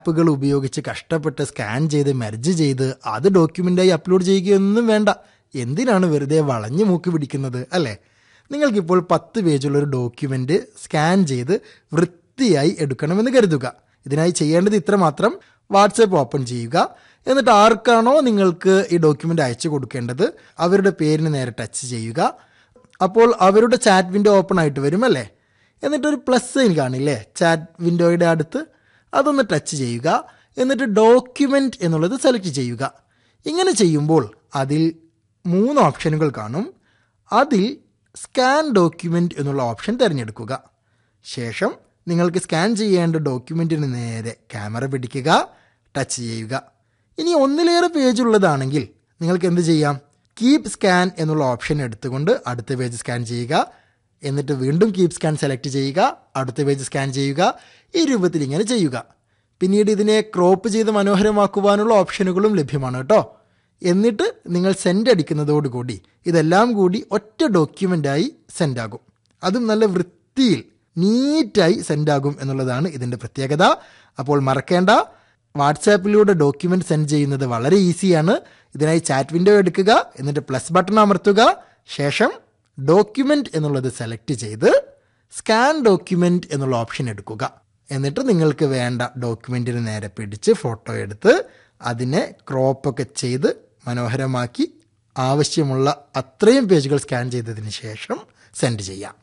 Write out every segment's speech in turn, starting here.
ആപ്പുകൾ ഉപയോഗിച്ച് കഷ്ടപ്പെട്ട് സ്കാൻ ചെയ്ത് മെർജ് ചെയ്ത് അത് ഡോക്യുമെൻ്റായി അപ്ലോഡ് ചെയ്യുകയൊന്നും വേണ്ട എന്തിനാണ് വെറുതെ വളഞ്ഞു മൂക്ക് പിടിക്കുന്നത് അല്ലേ നിങ്ങൾക്കിപ്പോൾ പത്ത് പേജുള്ള ഒരു ഡോക്യുമെൻ്റ് സ്കാൻ ചെയ്ത് വൃത്തിയായി എടുക്കണമെന്ന് കരുതുക ഇതിനായി ചെയ്യേണ്ടത് ഇത്ര മാത്രം വാട്സപ്പ് ഓപ്പൺ ചെയ്യുക എന്നിട്ട് ആർക്കാണോ നിങ്ങൾക്ക് ഈ ഡോക്യുമെൻ്റ് അയച്ചു കൊടുക്കേണ്ടത് അവരുടെ പേരിന് നേരെ ടച്ച് ചെയ്യുക അപ്പോൾ അവരുടെ ചാറ്റ് വിൻഡോ ഓപ്പൺ ആയിട്ട് വരും അല്ലേ എന്നിട്ടൊരു പ്ലസ് സൈൻ കാണില്ലേ ചാറ്റ് വിൻഡോയുടെ അടുത്ത് അതൊന്ന് ടച്ച് ചെയ്യുക എന്നിട്ട് ഡോക്യുമെൻ്റ് എന്നുള്ളത് സെലക്ട് ചെയ്യുക ഇങ്ങനെ ചെയ്യുമ്പോൾ അതിൽ മൂന്ന് ഓപ്ഷനുകൾ കാണും അതിൽ സ്കാൻ ഡോക്യുമെൻ്റ് എന്നുള്ള ഓപ്ഷൻ തിരഞ്ഞെടുക്കുക ശേഷം നിങ്ങൾക്ക് സ്കാൻ ചെയ്യേണ്ട ഡോക്യുമെൻറ്റിന് നേരെ ക്യാമറ പിടിക്കുക ടച്ച് ചെയ്യുക ഇനി ഒന്നിലേറെ പേജ് ഉള്ളതാണെങ്കിൽ നിങ്ങൾക്ക് എന്ത് ചെയ്യാം കീപ് സ്കാൻ എന്നുള്ള ഓപ്ഷൻ എടുത്തുകൊണ്ട് അടുത്ത പേജ് സ്കാൻ ചെയ്യുക എന്നിട്ട് വീണ്ടും കീപ് സ്കാൻ സെലക്ട് ചെയ്യുക അടുത്ത പേജ് സ്കാൻ ചെയ്യുക ഈ രൂപത്തിൽ ഇങ്ങനെ ചെയ്യുക പിന്നീട് ഇതിനെ ക്രോപ്പ് ചെയ്ത് മനോഹരമാക്കുവാനുള്ള ഓപ്ഷനുകളും ലഭ്യമാണ് കേട്ടോ എന്നിട്ട് നിങ്ങൾ സെൻഡ് അടിക്കുന്നതോടുകൂടി ഇതെല്ലാം കൂടി ഒറ്റ ഡോക്യുമെൻ്റായി സെൻഡ് ആകും അതും നല്ല വൃത്തിയിൽ നീറ്റായി സെൻഡ് ആകും എന്നുള്ളതാണ് ഇതിൻ്റെ പ്രത്യേകത അപ്പോൾ മറക്കേണ്ട വാട്സാപ്പിലൂടെ ഡോക്യുമെൻ്റ് സെൻഡ് ചെയ്യുന്നത് വളരെ ഈസിയാണ് ഇതിനായി ചാറ്റ് വിൻഡോ എടുക്കുക എന്നിട്ട് പ്ലസ് ബട്ടൺ അമർത്തുക ശേഷം ഡോക്യുമെൻ്റ് എന്നുള്ളത് സെലക്ട് ചെയ്ത് സ്കാൻ ഡോക്യുമെൻ്റ് എന്നുള്ള ഓപ്ഷൻ എടുക്കുക എന്നിട്ട് നിങ്ങൾക്ക് വേണ്ട ഡോക്യുമെൻറ്റിന് നേരെ പിടിച്ച് ഫോട്ടോ എടുത്ത് അതിനെ ക്രോപ്പൊക്കെ ചെയ്ത് മനോഹരമാക്കി ആവശ്യമുള്ള അത്രയും പേജുകൾ സ്കാൻ ചെയ്തതിന് ശേഷം സെൻഡ് ചെയ്യാം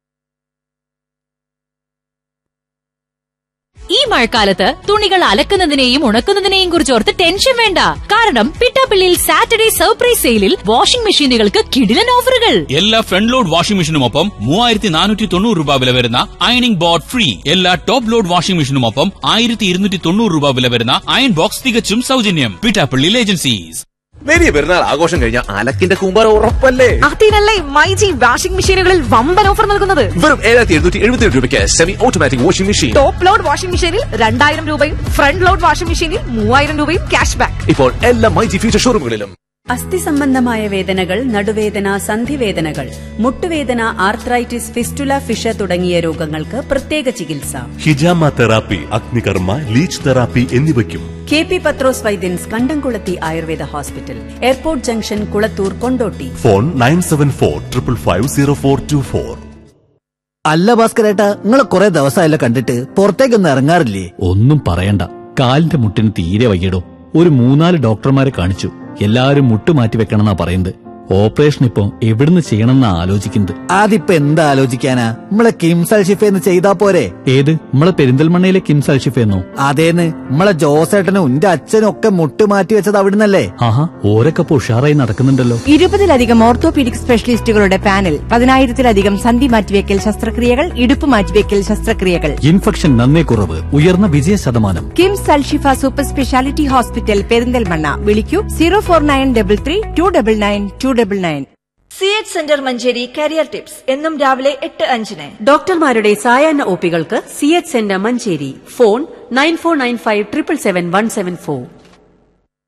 ഈ മഴക്കാലത്ത് തുണികൾ അലക്കുന്നതിനെയും ഉണക്കുന്നതിനെയും കുറിച്ച് ഓർത്ത് ടെൻഷൻ വേണ്ട കാരണം പിട്ടാപ്പിള്ളിയിൽ സാറ്റർഡേ സർപ്രൈസ് സെയിലിൽ വാഷിംഗ് മെഷീനുകൾക്ക് കിടിലൻ ഓഫറുകൾ എല്ലാ ഫ്രണ്ട് ലോഡ് വാഷിംഗ് മെഷീനുമൊപ്പം മൂവായിരത്തി നാനൂറ്റി തൊണ്ണൂറ് രൂപ വില വരുന്ന അയണിംഗ് ബോർഡ് ഫ്രീ എല്ലാ ടോപ്പ് ലോഡ് വാഷിംഗ് മെഷീനുമൊപ്പം ആയിരത്തി ഇരുന്നൂറ്റി തൊണ്ണൂറ് രൂപ വില വരുന്ന അയൺ ബോക്സ് തികച്ചും സൗജന്യം പിട്ടാപ്പള്ളി ഏജൻസീസ് വലിയ പെരുന്നാൾ ആഘോഷം കഴിഞ്ഞ അലക്കിന്റെ കൂമ്പാറ ഉറപ്പല്ലേ അതിനല്ലേ മൈജി വാഷിംഗ് മെഷീനുകളിൽ വമ്പൻ ഓഫർ നൽകുന്നത് വെറും ഏഴായിരത്തി എഴുന്നൂറ്റി എഴുപത്തി രൂപയ്ക്ക് semi automatic washing machine top load washing മെഷീനിൽ രണ്ടായിരം രൂപയും ഫ്രണ്ട് ലോഡ് വാഷിംഗ് മെഷീനിൽ മൂവായിരം രൂപയും ക്യാഷ് ബാക്ക് ഇപ്പോൾ എല്ലാ മൈജി ഫ്യൂച്ചർ ഷോറൂമുകളിലും അസ്ഥി സംബന്ധമായ വേദനകൾ നടുവേദന സന്ധിവേദനകൾ മുട്ടുവേദന ആർത്രൈറ്റിസ് ഫിസ്റ്റുല ഫിഷ തുടങ്ങിയ രോഗങ്ങൾക്ക് പ്രത്യേക ചികിത്സ ഹിജാമ തെറാപ്പി അഗ്നികർമ്മ ലീച്ച് തെറാപ്പി എന്നിവയ്ക്കും K P Pathros Vaidyans Kandamkulathi Ayurveda hospital airport junction Kulathur Kondotty phone nine seven four triple five zero four two four അല്ല ഭാസ്കരേട്ടാ നിങ്ങളെ കുറെ ദിവസമായല്ലോ കണ്ടിട്ട് പുറത്തേക്കൊന്നും ഇറങ്ങാറില്ലേ ഒന്നും പറയണ്ട കാലിന്റെ മുട്ടിന് തീരെ വയ്യടോ ഒരു മൂന്നാല് ഡോക്ടർമാരെ കാണിച്ചു എല്ലാവരും മുട്ട് മാറ്റി വെക്കണമെന്നാ പറയുന്നത് ഓപ്പറേഷൻ ഇപ്പോ എവിടുന്ന് ചെയ്യണമെന്നാ ആലോചിക്കുന്നത് അതിപ്പോ എന്താ ആലോചിക്കാനാ നമ്മളെ കിംസൽ ഷിഫേന്ന് ചെയ്താ പോരെ ഏത് നമ്മളെ പെരിന്തൽമണ്ണയിലെ കിംസ് അൽഷിഫെന്നോ അതേന്ന് നമ്മളെ ജോസേട്ടനും എന്റെ അച്ഛനും ഒക്കെ മുട്ട് മാറ്റി വെച്ചത് അവിടുന്നല്ലേ ആഹാ ഓരൊക്കെ ഇപ്പൊ ഉഷാറായി നടക്കുന്നുണ്ടല്ലോ ഇരുപതിലധികം ഓർത്തോപീഡിക് സ്പെഷ്യലിസ്റ്റുകളുടെ പാനൽ പതിനായിരത്തിലധികം സന്ധി മാറ്റിവെക്കൽ ശസ്ത്രക്രിയകൾ ഇടുപ്പ് മാറ്റിവെക്കൽ ശസ്ത്രക്രിയകൾ ഇൻഫെക്ഷൻ നന്നേ കുറവ് ഉയർന്ന വിജയ ശതമാനം KIMS Alshifa super speciality hospital Perinthalmanna വിളിക്കൂ zero four nine double three two double nine two double nine C H centre Manjeri career tips എന്നും രാവിലെ എട്ട് അഞ്ചിന് ഡോക്ടർമാരുടെ സായാഹ്ന ഒപികൾക്ക് C H centre Manjeri phone nine four nine five triple seven one seven four